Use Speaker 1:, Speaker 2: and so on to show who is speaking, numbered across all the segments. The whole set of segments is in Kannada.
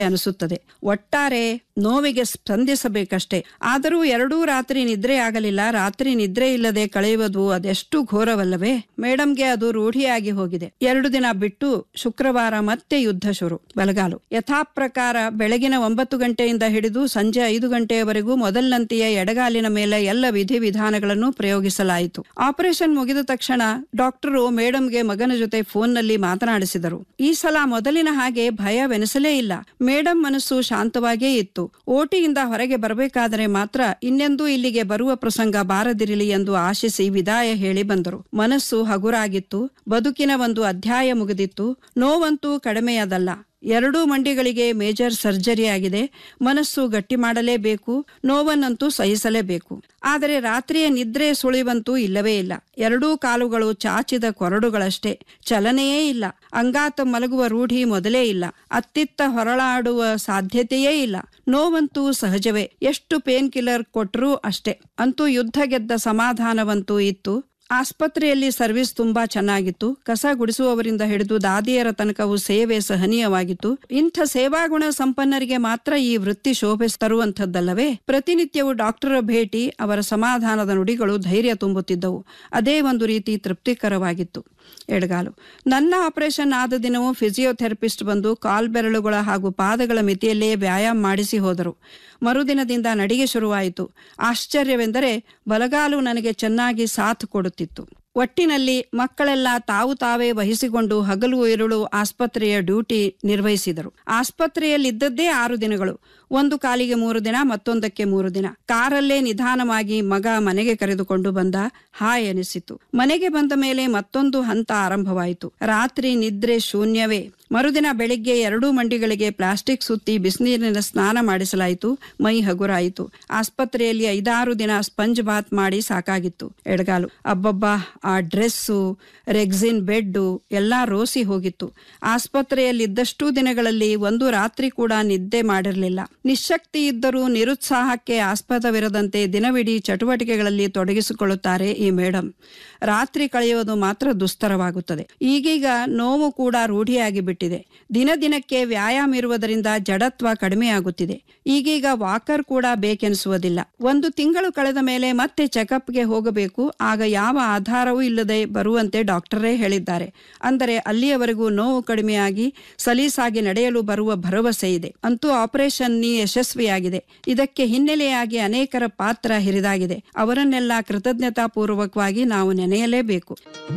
Speaker 1: ಅನಿಸುತ್ತದೆ ಒಟ್ಟಾರೆ ನೋವಿಗೆ ಸ್ಪಂದಿಸಬೇಕಷ್ಟೇ ಆದರೂ ಎರಡೂ ರಾತ್ರಿ ನಿದ್ರೆ ಆಗಲಿಲ್ಲ ರಾತ್ರಿ ನಿದ್ರೆ ಇಲ್ಲದೆ ಕಳೆಯುವುದು ಅದೆಷ್ಟು ಘೋರವಲ್ಲವೇ ಮೇಡಮ್ಗೆ ಅದು ರೂಢಿಯಾಗಿ ಹೋಗಿದೆ ಎರಡು ದಿನ ಬಿಟ್ಟು ಶುಕ್ರವಾರ ಮತ್ತೆ ಯುದ್ಧ ಶುರು ಬಲಗಾಲು ಯಥಾಪ್ರಕಾರ ಬೆಳಗಿನ ಒಂಬತ್ತು ಗಂಟೆಯಿಂದ ಹಿಡಿದು ಸಂಜೆ ಐದು ಗಂಟೆಯವರೆಗೂ ಮೊದಲಿನಂತೆಯೇ ಎಡಗಾಲಿನ ಮೇಲೆ ಎಲ್ಲ ವಿಧಿವಿಧಾನಗಳನ್ನು ಪ್ರಯೋಗಿಸಲಾಯಿತು ಆಪರೇಷನ್ ಮುಗಿದ ತಕ್ಷಣ ಡಾಕ್ಟರು ಮೇಡಮ್ಗೆ ಮಗನ ಜೊತೆ ಫೋನ್ನಲ್ಲಿ ಮಾತನಾಡಿಸಿದರು ಈ ಸಲ ಮೊದಲಿನ ಹಾಗೆ ಭಯವೆನಿಸಲೇ ಇಲ್ಲ ಮೇಡಮ್ ಮನಸ್ಸು ಶಾಂತವಾಗೇ ಇತ್ತು ಓಟಿಯಿಂದ ಹೊರಗೆ ಬರಬೇಕಾದರೆ ಮಾತ್ರ ಇನ್ನೆಂದೂ ಇಲ್ಲಿಗೆ ಬರುವ ಪ್ರಸಂಗ ಬಾರದಿರಲಿ ಎಂದು ಆಶಿಸಿ ವಿದಾಯ ಹೇಳಿ ಬಂದರು ಮನಸ್ಸು ಹಗುರಾಗಿತ್ತು ಬದುಕಿನ ಒಂದು ಅಧ್ಯಾಯ ಮುಗಿದಿತ್ತು ನೋವಂತೂ ಕಡಿಮೆಯದಲ್ಲ ಎರಡೂ ಮಂಡಿಗಳಿಗೆ ಮೇಜರ್ ಸರ್ಜರಿ ಆಗಿದೆ ಮನಸ್ಸು ಗಟ್ಟಿ ಮಾಡಲೇಬೇಕು ನೋವನ್ನಂತೂ ಸಹಿಸಲೇಬೇಕು ಆದರೆ ರಾತ್ರಿಯ ನಿದ್ರೆ ಸುಳಿವಂತೂ ಇಲ್ಲವೇ ಇಲ್ಲ ಎರಡೂ ಕಾಲುಗಳು ಚಾಚಿದ ಕೊರಡುಗಳಷ್ಟೇ ಚಲನೆಯೇ ಇಲ್ಲ ಅಂಗಾತ ಮಲಗುವ ರೂಢಿ ಮೊದಲೇ ಇಲ್ಲ ಅತ್ತಿತ್ತ ಹೊರಳಾಡುವ ಸಾಧ್ಯತೆಯೇ ಇಲ್ಲ ನೋವಂತೂ ಸಹಜವೇ ಎಷ್ಟು ಪೇನ್ ಕಿಲ್ಲರ್ ಕೊಟ್ಟರೂ ಅಷ್ಟೇ ಅಂತೂ ಯುದ್ಧ ಗೆದ್ದ ಸಮಾಧಾನವಂತೂ ಇತ್ತು ಆಸ್ಪತ್ರೆಯಲ್ಲಿ ಸರ್ವಿಸ್ ತುಂಬಾ ಚೆನ್ನಾಗಿತ್ತು ಕಸ ಗುಡಿಸುವವರಿಂದ ಹಿಡಿದು ದಾದಿಯರ ತನಕವೂ ಸೇವೆ ಸಹನೀಯವಾಗಿತ್ತು ಇಂಥ ಸೇವಾಗುಣ ಸಂಪನ್ನರಿಗೆ ಮಾತ್ರ ಈ ವೃತ್ತಿ ಶೋಭೆ ತರುವಂಥದ್ದಲ್ಲವೇ ಪ್ರತಿನಿತ್ಯವೂ ಡಾಕ್ಟರ ಭೇಟಿ ಅವರ ಸಮಾಧಾನದ ನುಡಿಗಳು ಧೈರ್ಯ ತುಂಬುತ್ತಿದ್ದವು ಅದೇ ಒಂದು ರೀತಿ ತೃಪ್ತಿಕರವಾಗಿತ್ತು ಎಡಗಾಲು ನನ್ನ ಆಪರೇಷನ್ ಆದ ದಿನವೂ ಫಿಸಿಯೋಥೆರಪಿಸ್ಟ್ ಬಂದು ಕಾಲ್ಬೆರಳುಗಳ ಹಾಗೂ ಪಾದಗಳ ಮಿತಿಯಲ್ಲೇ ವ್ಯಾಯಾಮ ಮಾಡಿಸಿ ಹೋದರು ಮರುದಿನದಿಂದ ನಡಿಗೆ ಶುರುವಾಯಿತು ಆಶ್ಚರ್ಯವೆಂದರೆ ಬಲಗಾಲು ನನಗೆ ಚೆನ್ನಾಗಿ ಸಾಥ್ ಕೊಡುತ್ತಿತ್ತು ಒಟ್ಟಿನಲ್ಲಿ ಮಕ್ಕಳೆಲ್ಲ ತಾವು ತಾವೇ ವಹಿಸಿಕೊಂಡು ಹಗಲು ಇರುಳು ಆಸ್ಪತ್ರೆಯ ಡ್ಯೂಟಿ ನಿರ್ವಹಿಸಿದರು ಆಸ್ಪತ್ರೆಯಲ್ಲಿದ್ದದ್ದೇ ಆರು ದಿನಗಳು ಒಂದು ಕಾಲಿಗೆ ಮೂರು ದಿನ ಮತ್ತೊಂದಕ್ಕೆ ಮೂರು ದಿನ ಕಾರಲ್ಲೇ ನಿಧಾನವಾಗಿ ಮಗ ಮನೆಗೆ ಕರೆದುಕೊಂಡು ಬಂದ ಹಾಯ್ ಎನಿಸಿತು ಮನೆಗೆ ಬಂದ ಮೇಲೆ ಮತ್ತೊಂದು ಹಂತ ಆರಂಭವಾಯಿತು ರಾತ್ರಿ ನಿದ್ರೆ ಶೂನ್ಯವೇ ಮರುದಿನ ಬೆಳಿಗ್ಗೆ ಎರಡೂ ಮಂಡಿಗಳಿಗೆ ಪ್ಲಾಸ್ಟಿಕ್ ಸುತ್ತಿ ಬಿಸಿನೀರಿನ ಸ್ನಾನ ಮಾಡಿಸಲಾಯಿತು ಮೈ ಹಗುರಾಯಿತು ಆಸ್ಪತ್ರೆಯಲ್ಲಿ ಐದಾರು ದಿನ ಸ್ಪಂಜ್ ಬಾತ್ ಮಾಡಿ ಸಾಕಾಗಿತ್ತು ಎಡಗಾಲು ಅಬ್ಬಬ್ಬಾ ಆ ಡ್ರೆಸ್ಸು ರೆಗ್ಸಿನ್ ಬೆಡ್ಡು ಎಲ್ಲಾ ರೋಸಿ ಹೋಗಿತ್ತು ಆಸ್ಪತ್ರೆಯಲ್ಲಿದ್ದಷ್ಟು ದಿನಗಳಲ್ಲಿ ಒಂದು ರಾತ್ರಿ ಕೂಡ ನಿದ್ದೆ ಮಾಡಿರಲಿಲ್ಲ ನಿಶಕ್ತಿ ಇದ್ದರೂ ನಿರುತ್ಸಾಹಕ್ಕೆ ಆಸ್ಪದವಿರದಂತೆ ದಿನವಿಡೀ ಚಟುವಟಿಕೆಗಳಲ್ಲಿ ತೊಡಗಿಸಿಕೊಳ್ಳುತ್ತಾರೆ ಈ ಮೇಡಮ್ ರಾತ್ರಿ ಕಳೆಯುವುದು ಮಾತ್ರ ದುಸ್ತರವಾಗುತ್ತದೆ ಈಗೀಗ ನೋವು ಕೂಡ ರೂಢಿಯಾಗಿ ಬಿಟ್ಟಿದೆ ದಿನ ದಿನಕ್ಕೆ ವ್ಯಾಯಾಮ ಇರುವುದರಿಂದ ಜಡತ್ವ ಕಡಿಮೆಯಾಗುತ್ತಿದೆ ಈಗೀಗ ವಾಕರ್ ಕೂಡ ಬೇಕೆನಿಸುವುದಿಲ್ಲ ಒಂದು ತಿಂಗಳು ಕಳೆದ ಮೇಲೆ ಮತ್ತೆ ಚೆಕಪ್ಗೆ ಹೋಗಬೇಕು ಆಗ ಯಾವ ಆಧಾರವೂ ಇಲ್ಲದೆ ಬರುವಂತೆ ಡಾಕ್ಟರೇ ಹೇಳಿದ್ದಾರೆ ಅಂದರೆ ಅಲ್ಲಿಯವರೆಗೂ ನೋವು ಕಡಿಮೆಯಾಗಿ ಸಲೀಸಾಗಿ ನಡೆಯಲು ಬರುವ ಭರವಸೆ ಇದೆ ಅಂತೂ ಆಪರೇಷನ್ ನೀ ಯಶಸ್ವಿಯಾಗಿದೆ ಇದಕ್ಕೆ ಹಿನ್ನೆಲೆಯಾಗಿ ಅನೇಕರ ಪಾತ್ರ ಹಿರಿದಾಗಿದೆ ಅವರನ್ನೆಲ್ಲ ಕೃತಜ್ಞತಾಪೂರ್ವಕವಾಗಿ ನಾವು ನೆನೆಯಲೇಬೇಕು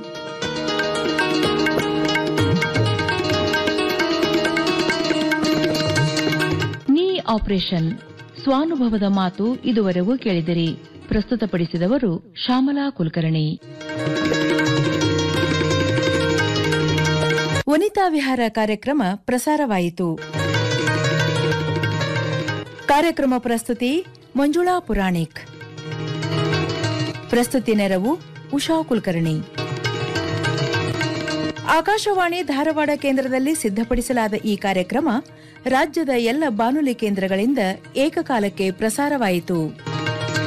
Speaker 2: ನೀ ಆಪರೇಷನ್ ಸ್ವಾನುಭವದ ಮಾತು ಇದುವರೆಗೂ ಕೇಳಿದಿರಿ ಪ್ರಸ್ತುತಪಡಿಸಿದವರು ಶ್ಯಾಮಲಾ ಕುಲಕರ್ಣಿ
Speaker 3: ವನಿತಾ ವಿಹಾರ ಕಾರ್ಯಕ್ರಮ ಪ್ರಸಾರವಾಯಿತು ಕಾರ್ಯಕ್ರಮ ಪ್ರಸ್ತುತಿ ಮಂಜುಳಾ ಪುರಾಣಿಕ್ ಪ್ರಸ್ತುತಿ ನೆರವು ಉಷಾ ಕುಲಕರ್ಣಿ ಆಕಾಶವಾಣಿ ಧಾರವಾಡ ಕೇಂದ್ರದಲ್ಲಿ ಸಿದ್ಧಪಡಿಸಲಾದ ಈ ಕಾರ್ಯಕ್ರಮ ರಾಜ್ಯದ ಎಲ್ಲ ಬಾನುಲಿ ಕೇಂದ್ರಗಳಿಂದ ಏಕಕಾಲಕ್ಕೆ ಪ್ರಸಾರವಾಯಿತು